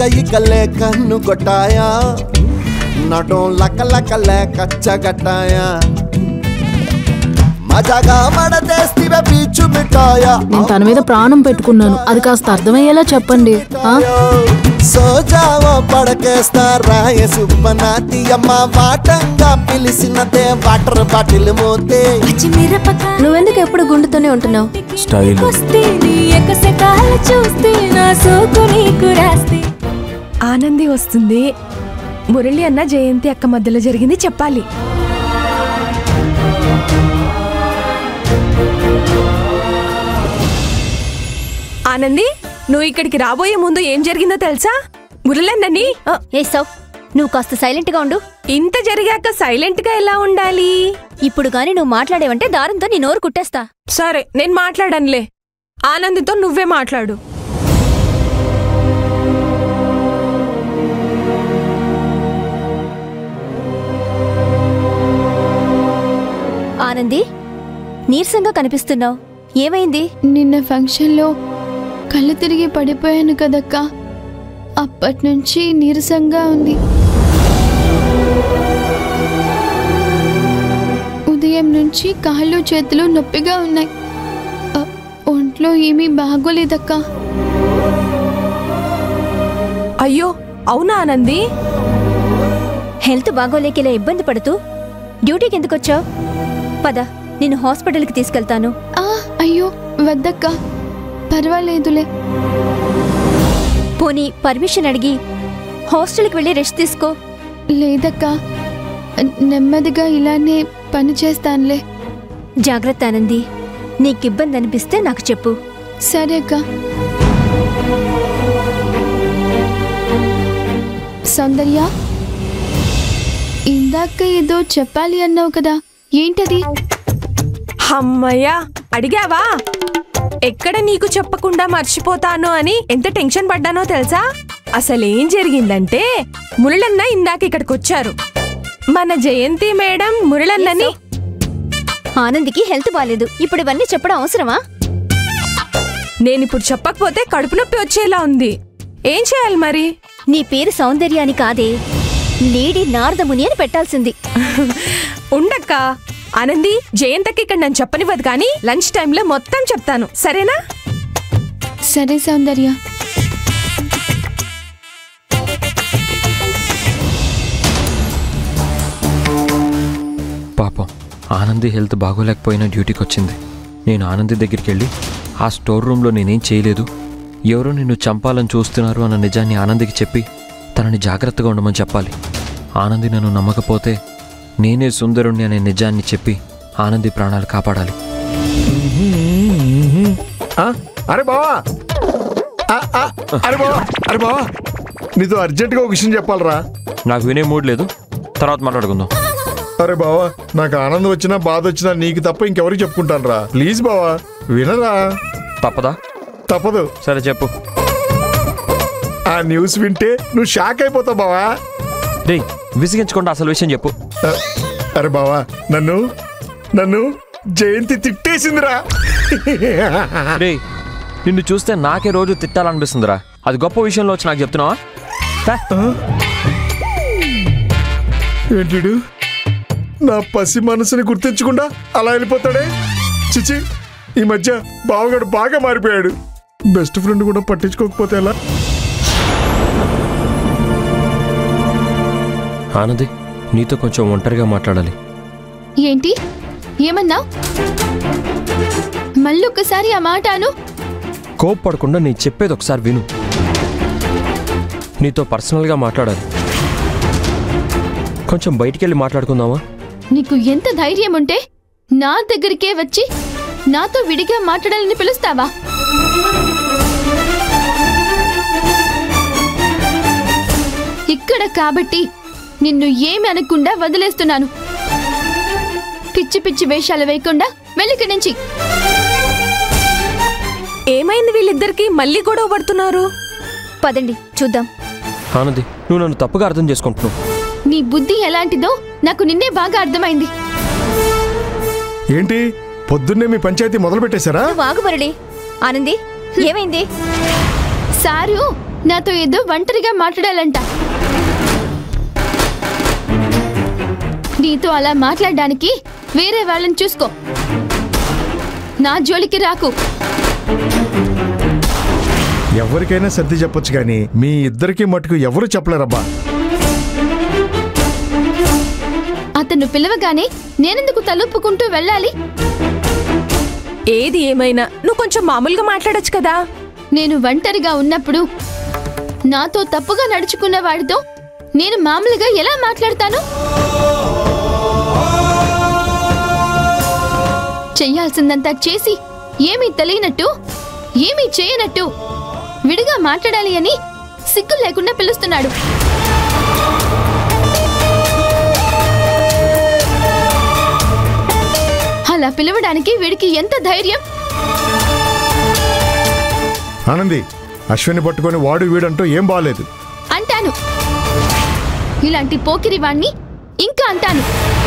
ఇక లేక నుగొట్టాయా నటం లక లక లేక చగటాయా మజాగా మడతేస్తివే పీచు మిఠాయా నేను తన మీద ప్రాణం పెట్టుకున్నాను అది కాస్త అర్థమయ్యేలా చెప్పండి ఆ? సోజావో పడకేస్తా రాయ సుబ్బనాతి అమ్మ వాటంగా పిలిచినదే వాటర్ బాటిల్ మోతే పచ్చిమిరపకాయ నువ్వెందుకు ఎప్పుడు గుండుతోనే ఉంటున్నావు స్టైల్ వస్తే నీ ఎకసెకాలు చూస్తే నా సోకు నీకు రాస్తే ఆనంది వస్తుంది మురళి అన్న జయంతి అక్క మధ్యలో జరిగింది చెప్పాలి ఆనంది నువ్వు ఇక్కడికి రాబోయే ముందు ఏం జరిగిందో తెలుసా మురళన్నని ఆ, ఏ సౌ నువ్వు కాస్త సైలెంట్ గా ఉండు ఇంత జరిగాక సైలెంట్ గా ఎలా ఉండాలి ఇప్పుడు గాని నువ్వు మాట్లాడేవంటే దారంతో నీ నోరు కుట్టేస్తా సరే నేను మాట్లాడనులే ఆనందితో నువ్వే మాట్లాడు ఆనంది నీరసంగా కనిపిస్తున్నావు ఏమైంది నిన్న ఫంక్షన్లో కళ్ళు తిరిగి పడిపోయాను కదక్క అప్పటి నుంచి నీరసంగా ఉంది ఉదయం నుంచి కాళ్ళు చేతులు నొప్పిగా ఉన్నాయి అ, ఒంట్లో ఏమీ బాగోలేదక్క అయ్యో అవునా ఆనంది హెల్త్ బాగోలేక ఇలా ఇబ్బంది పడుతూ డ్యూటీకి ఎందుకు వచ్చావు పద నిన్ను హాస్పిటల్కి తీసుకెళ్తాను ఆ, అయ్యో వద్దక్క పర్వాలేదులే పోనీ పర్మిషన్ అడిగి హాస్టల్కి వెళ్ళి రెస్ట్ తీసుకో లేదక్క నెమ్మదిగా ఇలానే పని చేస్తానులే జాగ్రత్త ఆనంది నీకిబ్బంది అనిపిస్తే నాకు చెప్పు సరే అక్క సౌందర్య ఇందాక ఏదో చెప్పాలి అన్నావు కదా ఏంటది అమ్మయ్యా అడిగావా ఎక్కడ నీకు చెప్పకుండా మర్చిపోతాను అని ఎంత టెన్షన్ పడ్డానో తెలుసా అసలేం జరిగిందంటే మురళన్న ఇందాక ఇక్కడికి వచ్చారు మన జయంతి మేడం మురళన్నని ఆనందికి హెల్త్ బాలేదు ఇప్పుడు ఇవన్నీ చెప్పడం అవసరమా నేనిప్పుడు చెప్పకపోతే కడుపు నొప్పి వచ్చేలా ఉంది ఏం చేయాలి మరి నీ పేరు సౌందర్యాని కాదే లేడీ నారదముని అని పెట్టాల్సింది ఉండక్క ఆనంది జయంతకి ఇక్కడ నన్ను చెప్పనివ్వదు కానీ లంచ్ టైంలో మొత్తం చెప్తాను సరేనా సరే సౌందర్య పాపం ఆనంది హెల్త్ బాగోలేకపోయినా డ్యూటీకి వచ్చింది నేను ఆనంది దగ్గరికి వెళ్ళి ఆ స్టోర్ రూమ్లో నేనేం చేయలేదు ఎవరో నిన్ను చంపాలని చూస్తున్నారు అన్న నిజాన్ని ఆనందికి చెప్పి తనని జాగ్రత్తగా ఉండమని చెప్పాలి ఆనంది నన్ను నమ్మకపోతే నేనే సుందరుణ్ణి అనే నిజాన్ని చెప్పి ఆనంది ప్రాణాలు కాపాడాలి ఆ? అరే బావా ఆ, ఆ, అరే బావా అరే బావా నీతో అర్జెంటుగా ఒక విషయం చెప్పాలరా నాకు వినే మూడ్ లేదు తర్వాత మాట్లాడుకుందాం అరే బావా నాకు ఆనందం వచ్చినా బాధ వచ్చినా నీకు తప్ప ఇంకెవరికి చెప్పుకుంటాను రా ప్లీజ్ బావా వినరా తప్పదా తప్పదు సరే చెప్పు ఆ న్యూస్ వింటే నువ్వు షాక్ అయిపోతావు బావా రే విసిగించకుండా అసలు విషయం చెప్పు ఆ, అరే బావా నన్ను నన్ను జయంతి తిట్టేసిందిరా రే నిన్ను చూస్తే నాకే రోజు తిట్టాలనిపిస్తుందిరా అది గొప్ప విషయంలో వచ్చి నాకు చెప్తున్నావా హే, ఏంటిడు నా పసి మనసుని గుర్తించకుండా అలా వెళ్ళిపోతాడే చిచి ఈ మధ్య బావగాడు బాగా మారిపోయాడు బెస్ట్ ఫ్రెండ్ కూడా పట్టించుకోకపోతే ఎలా ఆనంది నీతో కొంచెం ఒంటరిగా మాట్లాడాలి ఏంటి ఏమన్నా మళ్ళొక్కసారి ఆ మాట అను కోప్పడకుండా నీ చెప్పేది ఒకసారి విను నీతో పర్సనల్గా మాట్లాడాలి కొంచెం బయటికి వెళ్ళి మాట్లాడుకుందామా నీకు ఎంత ధైర్యం ఉంటే నా దగ్గరికే వచ్చి నాతో విడిగా మాట్లాడాలని పిలుస్తావా ఇక్కడ కాబట్టి నిన్ను ఏమి అనకుండా వదిలేస్తున్నాను పిచ్చి పిచ్చి వేషాలు వేయకుండా వెళ్ళికి నుంచి ఏమైంది వీళ్ళిద్దరికి మళ్ళీ గొడవ పడుతున్నారు పదండి చూద్దాం ఆనంది నువ్వు నన్ను తప్పుగా అర్థం చేసుకుంటున్నావు నీ బుద్ధి ఎలాంటిదో నాకు నిన్నే బాగా అర్థమైంది ఏంటి పొద్దున్నే మీ పంచాయతీ మొదలు పెట్టేశారా నువ్వు ఆగు మురళి ఆనంది ఏమైంది సారు నాతో ఏదో ఒంటరిగా మాట్లాడాలంట నీతో అలా మాట్లాడడానికి వేరే వాళ్ళని చూసుకో నా జోలికి రాకు ఎవరికైనా సర్ది చెప్పొచ్చు కానీ మీ ఇద్దరికి మటుకు ఎవరు చెప్పలేరబ్బా అతను పిలవగానే నేనెందుకు తలుపుకుంటూ వెళ్ళాలి ఏది ఏమైనా నువ్వు కొంచెం మామూలుగా మాట్లాడొచ్చు కదా నేను ఒంటరిగా ఉన్నప్పుడు నాతో తప్పుగా నడుచుకున్న వాడితో నేను మామూలుగా ఎలా మాట్లాడతాను చెయ్యాల్సిందంతా చేసి ఏమీ తెలియనట్టు ఏమీ చేయనట్టు విడిగా మాట్లాడాలి అని సిగ్గు లేకుండా పిలుస్తున్నాడు అలా పిలవడానికి వీడికి ఎంత ధైర్యం ఆనంది అశ్విని పట్టుకొని వాడు వీడంటూ ఏం బాలేదు అంటాను ఇలాంటి పోకిరి వాణ్ణి ఇంకా అంటాను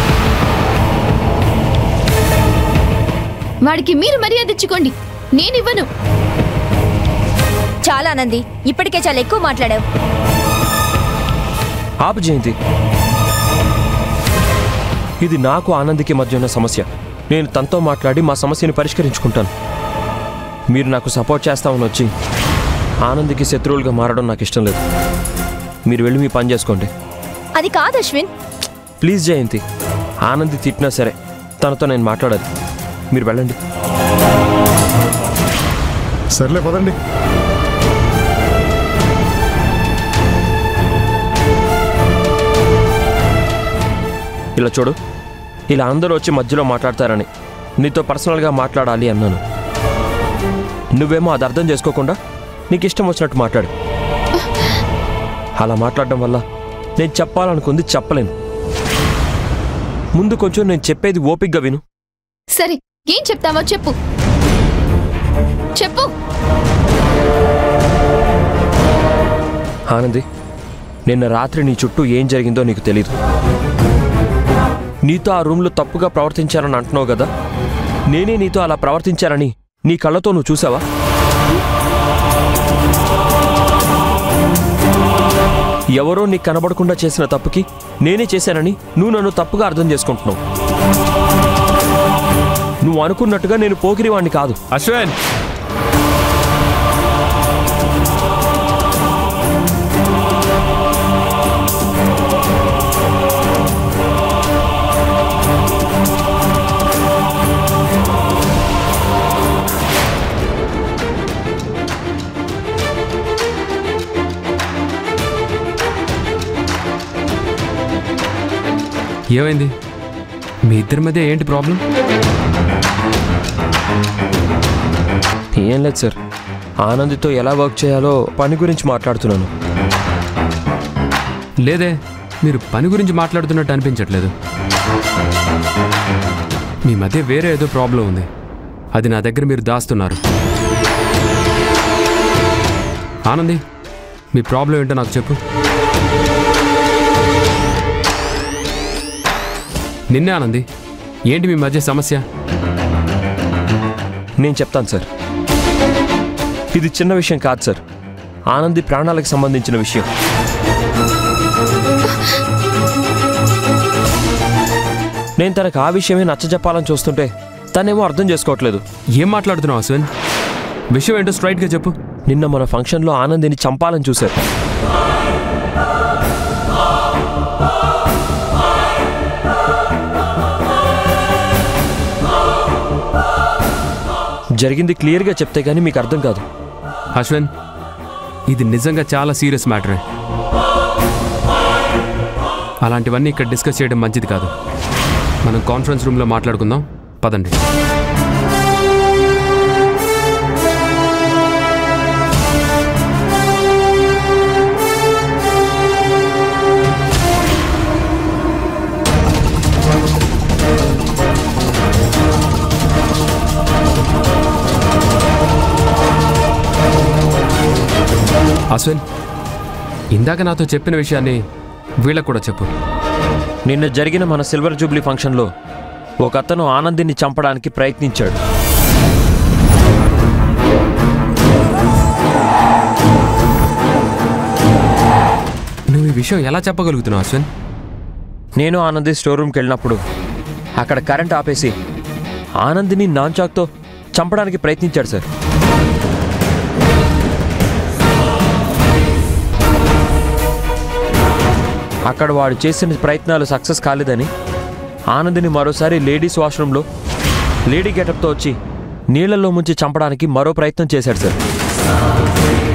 వాడికి మీరు మర్యాద ఇచ్చుకోండి నేనివ్వను చాలా ఆనంది ఇప్పటికే చాలా ఎక్కువ మాట్లాడావు ఆపు జయంతి ఇది నాకు ఆనందికి మధ్య ఉన్న సమస్య నేను తనతో మాట్లాడి మా సమస్యని పరిష్కరించుకుంటాను మీరు నాకు సపోర్ట్ చేస్తామని వచ్చి ఆనందికి శత్రువులుగా మారడం నాకు ఇష్టం లేదు మీరు వెళ్ళి మీ పని చేసుకోండి అది కాదు అశ్విన్ ప్లీజ్ జయంతి ఆనంది తిట్టినా సరే తనతో నేను మాట్లాడాలి మీరు వెళ్ళండి సర్లే పదండి ఇలా చూడు ఇలా అందరూ వచ్చి మధ్యలో మాట్లాడతారని నీతో పర్సనల్గా మాట్లాడాలి అన్నాను నువ్వేమో అది అర్థం చేసుకోకుండా నీకు ఇష్టం వచ్చినట్టు మాట్లాడు అలా మాట్లాడడం వల్ల నేను చెప్పాలనుకుంది చెప్పలేను ముందు కొంచెం నేను చెప్పేది ఓపిగ్గా విను సరే ఏం చెప్తావో చెప్పు చెప్పు ఆనంది నిన్న రాత్రి నీ చుట్టూ ఏం జరిగిందో నీకు తెలీదు నీతో ఆ రూమ్లో తప్పుగా ప్రవర్తించారని అంటున్నావు కదా నేనే నీతో అలా ప్రవర్తించారని నీ కళ్ళతో నువ్వు చూసావా ఎవరో నీకు కనబడకుండా చేసిన తప్పుకి నేనే చేశానని నువ్వు నన్ను తప్పుగా అర్థం చేసుకుంటున్నావు నువ్వు అనుకున్నట్టుగా నేను పోకిరివాణ్ణి కాదు అశ్వన్ ఏమైంది మీ ఇద్దరి మధ్య ఏంటి ప్రాబ్లం ఏం లేదు సార్ ఆనందితో ఎలా వర్క్ చేయాలో పని గురించి మాట్లాడుతున్నాను లేదే మీరు పని గురించి మాట్లాడుతున్నట్టు అనిపించట్లేదు మీ మధ్య వేరే ఏదో ప్రాబ్లం ఉంది అది నా దగ్గర మీరు దాస్తున్నారు ఆనంది మీ ప్రాబ్లం ఏంటో నాకు చెప్పు నిన్నే ఆనంది ఏంటి మీ మధ్య సమస్య నేను చెప్తాను సార్ ఇది చిన్న విషయం కాదు సార్ ఆనంది ప్రాణాలకు సంబంధించిన విషయం నేను తనకు ఆ విషయమే నచ్చ చెప్పాలని చూస్తుంటే తనేమో అర్థం చేసుకోవట్లేదు ఏం మాట్లాడుతున్నావు అశ్విన్ విషయం ఏంటో స్ట్రైట్గా చెప్పు నిన్న మన ఫంక్షన్లో ఆనందిని చంపాలని చూశారు జరిగింది క్లియర్గా చెప్తే కానీ మీకు అర్థం కాదు అశ్విన్ ఇది నిజంగా చాలా సీరియస్ మ్యాటరే అలాంటివన్నీ ఇక్కడ డిస్కస్ చేయడం మంచిది కాదు మనం కాన్ఫరెన్స్ రూమ్లో మాట్లాడుకుందాం పదండి అశ్విన్ ఇందాక నాతో చెప్పిన విషయాన్ని వీళ్ళకు కూడా చెప్పు నిన్న జరిగిన మన సిల్వర్ జూబ్లీ ఫంక్షన్లో ఒక అతను ఆనందిని చంపడానికి ప్రయత్నించాడు విషయం ఎలా చెప్పగలుగుతున్నావు అశ్విన్ నేను ఆనంది స్టోర్ రూమ్కి వెళ్ళినప్పుడు అక్కడ కరెంట్ ఆపేసి ఆనందిని నాన్ చాక్తో చంపడానికి ప్రయత్నించాడు సార్ అక్కడ వాడు చేసిన ప్రయత్నాలు సక్సెస్ కాలేదని ఆనందిని మరోసారి లేడీస్ వాష్రూమ్లో లేడీ గెటప్తో వచ్చి నీళ్ళల్లో ముంచి చంపడానికి మరో ప్రయత్నం చేశాడు సార్